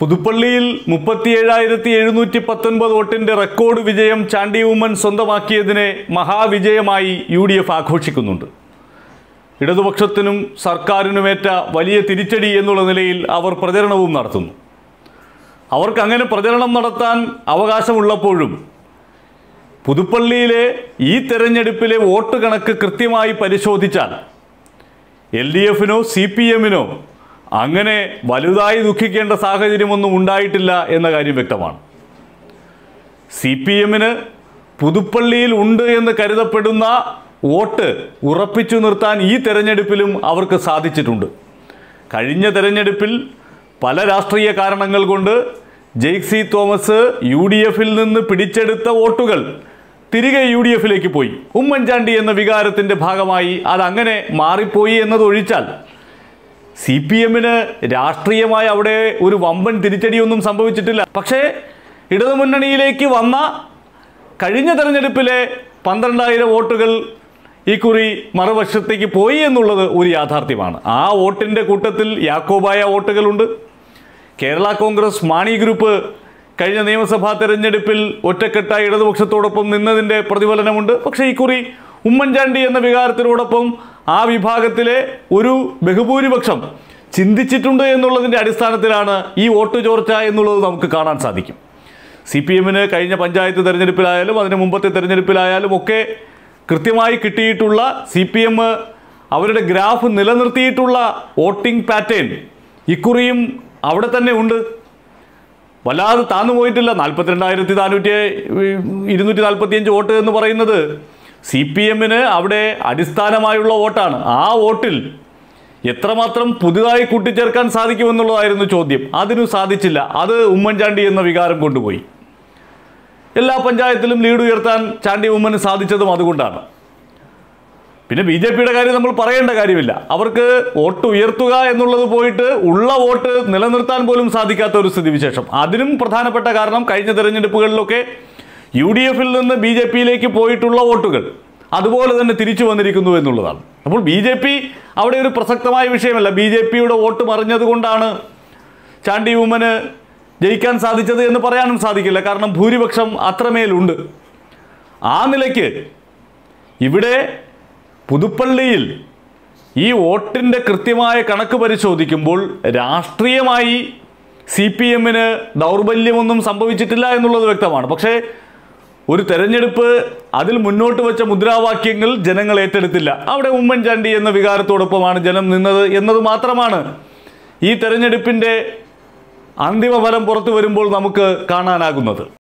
പുതുപ്പള്ളിയിൽ മുപ്പത്തിയേഴായിരത്തി എഴുന്നൂറ്റി പത്തൊൻപത് വോട്ടിന്റെ റെക്കോർഡ് വിജയം ചാണ്ടി ഉമ്മൻ സ്വന്തമാക്കിയതിനെ മഹാവിജയമായി യു ഡി എഫ് ആഘോഷിക്കുന്നുണ്ട് ഇടതുപക്ഷത്തിനും സർക്കാരിനുമേറ്റ വലിയ തിരിച്ചടി എന്നുള്ള നിലയിൽ അവർ പ്രചരണവും നടത്തുന്നു അവർക്ക് അങ്ങനെ പ്രചരണം നടത്താൻ അവകാശമുള്ളപ്പോഴും പുതുപ്പള്ളിയിലെ ഈ തെരഞ്ഞെടുപ്പിലെ വോട്ട് കണക്ക് കൃത്യമായി പരിശോധിച്ചാൽ എൽ ഡി എഫിനോ സി പി എമ്മിനോ അങ്ങനെ വലുതായി ദുഃഖിക്കേണ്ട സാഹചര്യമൊന്നും ഉണ്ടായിട്ടില്ല എന്ന കാര്യം വ്യക്തമാണ് സി പി എമ്മിന് പുതുപ്പള്ളിയിൽ ഉണ്ട് എന്ന് കരുതപ്പെടുന്ന വോട്ട് ഉറപ്പിച്ചു നിർത്താൻ ഈ തെരഞ്ഞെടുപ്പിലും അവർക്ക് സാധിച്ചിട്ടുണ്ട് കഴിഞ്ഞ തെരഞ്ഞെടുപ്പിൽ പല രാഷ്ട്രീയ കാരണങ്ങൾ കൊണ്ട് ജെയ്സി തോമസ് യു ഡി എഫിൽ നിന്ന് പിടിച്ചെടുത്ത വോട്ടുകൾ തിരികെ യു ഡി എഫിലേക്ക് പോയി ഉമ്മൻചാണ്ടി എന്ന വികാരത്തിൻ്റെ ഭാഗമായി അതങ്ങനെ മാറിപ്പോയി എന്നതൊഴിച്ചാൽ സി പി എമ്മിന് രാഷ്ട്രീയമായി അവിടെ ഒരു വമ്പൻ തിരിച്ചടിയൊന്നും സംഭവിച്ചിട്ടില്ല പക്ഷേ ഇടതുമുന്നണിയിലേക്ക് വന്ന കഴിഞ്ഞ തെരഞ്ഞെടുപ്പിലെ പന്ത്രണ്ടായിരം വോട്ടുകൾ ഇക്കുറി മറുവശത്തേക്ക് പോയി എന്നുള്ളത് ഒരു യാഥാർത്ഥ്യമാണ് ആ വോട്ടിൻ്റെ കൂട്ടത്തിൽ യാക്കോബായ വോട്ടുകളുണ്ട് കേരള കോൺഗ്രസ് മാണി ഗ്രൂപ്പ് കഴിഞ്ഞ നിയമസഭാ തെരഞ്ഞെടുപ്പിൽ ഒറ്റക്കെട്ടായി ഇടതുപക്ഷത്തോടൊപ്പം നിന്നതിൻ്റെ പ്രതിഫലനമുണ്ട് പക്ഷേ ഇക്കുറി ഉമ്മൻചാണ്ടി എന്ന വികാരത്തിനോടൊപ്പം ആ വിഭാഗത്തിലെ ഒരു ബഹുഭൂരിപക്ഷം ചിന്തിച്ചിട്ടുണ്ട് എന്നുള്ളതിൻ്റെ അടിസ്ഥാനത്തിലാണ് ഈ വോട്ട് ചോർച്ച എന്നുള്ളത് നമുക്ക് കാണാൻ സാധിക്കും സി പി എമ്മിന് കഴിഞ്ഞ പഞ്ചായത്ത് തെരഞ്ഞെടുപ്പിലായാലും അതിന് മുമ്പത്തെ തെരഞ്ഞെടുപ്പിലായാലും ഒക്കെ കൃത്യമായി കിട്ടിയിട്ടുള്ള സി പി എം അവരുടെ ഗ്രാഫ് നിലനിർത്തിയിട്ടുള്ള വോട്ടിംഗ് പാറ്റേൺ ഇക്കുറിയും അവിടെ തന്നെ ഉണ്ട് വല്ലാതെ താന്നു പോയിട്ടില്ല നാൽപ്പത്തിരണ്ടായിരത്തി നാനൂറ്റി ഇരുന്നൂറ്റി നാൽപ്പത്തിയഞ്ച് വോട്ട് എന്ന് പറയുന്നത് സി പി എമ്മിന് അവിടെ അടിസ്ഥാനമായുള്ള വോട്ടാണ് ആ വോട്ടിൽ എത്രമാത്രം പുതുതായി കൂട്ടിച്ചേർക്കാൻ സാധിക്കുമെന്നുള്ളതായിരുന്നു ചോദ്യം അതിനു സാധിച്ചില്ല അത് ഉമ്മൻചാണ്ടി എന്ന വികാരം കൊണ്ടുപോയി എല്ലാ പഞ്ചായത്തിലും ലീഡ് ഉയർത്താൻ ചാണ്ടി ഉമ്മന് സാധിച്ചതും അതുകൊണ്ടാണ് പിന്നെ ബി ജെ പിയുടെ കാര്യം നമ്മൾ പറയേണ്ട കാര്യമില്ല അവർക്ക് വോട്ട് ഉയർത്തുക എന്നുള്ളത് പോയിട്ട് ഉള്ള വോട്ട് നിലനിർത്താൻ പോലും സാധിക്കാത്ത ഒരു സ്ഥിതിവിശേഷം അതിനും പ്രധാനപ്പെട്ട കാരണം കഴിഞ്ഞ തെരഞ്ഞെടുപ്പുകളിലൊക്കെ യു ഡി എഫിൽ നിന്ന് ബി ജെ പിയിലേക്ക് പോയിട്ടുള്ള വോട്ടുകൾ അതുപോലെ തന്നെ തിരിച്ചു വന്നിരിക്കുന്നു എന്നുള്ളതാണ് അപ്പോൾ ബി ജെ പി അവിടെ ഒരു പ്രസക്തമായ വിഷയമല്ല ബി ജെ പിയുടെ വോട്ട് മറിഞ്ഞതുകൊണ്ടാണ് ചാണ്ടി ഉമ്മന് ജയിക്കാൻ സാധിച്ചത് എന്ന് പറയാനും സാധിക്കില്ല കാരണം ഭൂരിപക്ഷം അത്രമേലുണ്ട് ആ നിലയ്ക്ക് ഇവിടെ പുതുപ്പള്ളിയിൽ ഈ വോട്ടിൻ്റെ കൃത്യമായ കണക്ക് പരിശോധിക്കുമ്പോൾ രാഷ്ട്രീയമായി സി പി എമ്മിന് ദൗർബല്യമൊന്നും സംഭവിച്ചിട്ടില്ല എന്നുള്ളത് വ്യക്തമാണ് പക്ഷേ ഒരു തെരഞ്ഞെടുപ്പ് അതിൽ മുന്നോട്ട് വെച്ച മുദ്രാവാക്യങ്ങൾ ജനങ്ങൾ ഏറ്റെടുത്തില്ല അവിടെ ഉമ്മൻചാണ്ടി എന്ന വികാരത്തോടൊപ്പമാണ് ജനം നിന്നത് എന്നത് മാത്രമാണ് ഈ തെരഞ്ഞെടുപ്പിൻ്റെ അന്തിമ ഫലം പുറത്തു വരുമ്പോൾ നമുക്ക് കാണാനാകുന്നത്